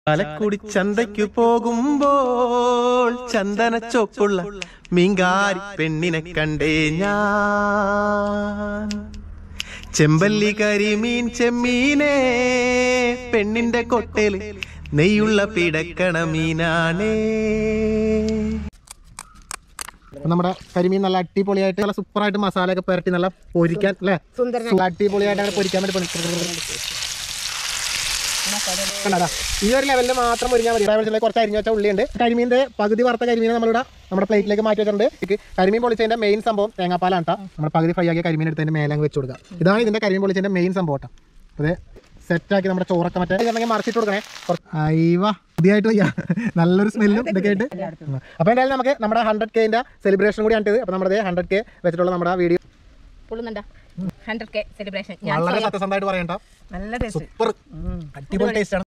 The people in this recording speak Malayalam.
പാലക്കുടി ചന്തയ്ക്കു പോകുമ്പോൾ ചന്ദന ചോക്കുള്ള മീങ്കാരി പെണ്ണിനെ കണ്ടേ ഞാൻ ചെമ്പല്ലി കരിമീൻ ചെമ്മീനേ പെണ്ണിന്റെ കൊട്ടേല് നെയ്യുള്ള പിടക്കണ മീനാണേ നമ്മുടെ കരിമീൻ നല്ല അടിപൊളിയായിട്ട് നല്ല സൂപ്പറായിട്ട് മസാല ഒക്കെ പുരട്ടി നല്ല പൊരിക്കാൻ അല്ലേ നല്ല അടിപൊളിയായിട്ട് അങ്ങനെ പൊരിക്കാൻ വേണ്ടി പണി- കണ്ടതാ ഈ ഒരു ലെവലിൽ മാത്രം മുരിഞ്ഞാൽ മതി അതേപോലെ കുറച്ച് അരിഞ്ഞു വെച്ച ഉള്ളിയുണ്ട് കരിമീൻ്റെ പകുതി വറുത്ത കരിമീൻ നമ്മളിവിടെ നമ്മുടെ പ്ലേറ്റിലേക്ക് മാറ്റി വെച്ചിട്ടുണ്ട് ഇത് കരിമീൻ പൊളിച്ചതിന്റെ മെയിൻ സംഭവം തേങ്ങാപ്പാലാണ് കേട്ടോ നമ്മുടെ പകുതി ഫ്രൈ ആക്കിയ കരിമീൻ എടുത്തതിന്റെ മേലെ അങ്ങ് വെച്ച് കൊടുക്കുക ഇതാണ് ഇതിന്റെ കരിമീൻ പൊളിച്ചതിന്റെ മെയിൻ സംഭവം കേട്ടോ അതെ സെറ്റാക്കി നമ്മുടെ ചോറൊക്കെ മറ്റേ ഇതുണ്ടെങ്കിൽ മറിച്ചിട്ട് കൊടുക്കണേ അയ്യവാ പുതിയതായിട്ട് വയ്യ നല്ലൊരു സ്മെല്ലും ഇതൊക്കെ ആയിട്ട് അപ്പോൾ എന്തായാലും നമുക്ക് നമ്മുടെ ഹൺഡ്രഡ് കെന്റെ സെലിബ്രേഷൻ കൂടി ആണ് അപ്പോൾ നമ്മുടെ ഹൺഡ്രഡ് കെ വെച്ചിട്ടുള്ള നമ്മുടെ വീഡിയോ പൊള്ളുന്നുണ്ടോ ഹൺഡ്രഡ് കെ സെലിബ്രേഷൻ ഞാൻ വളരെ സത്യസന്ധമായിട്ട് പറയണ്ട നല്ല ടേസ്റ്റ് സൂപ്പർ അടിപൊളി ടേസ്റ്റ് ആണ്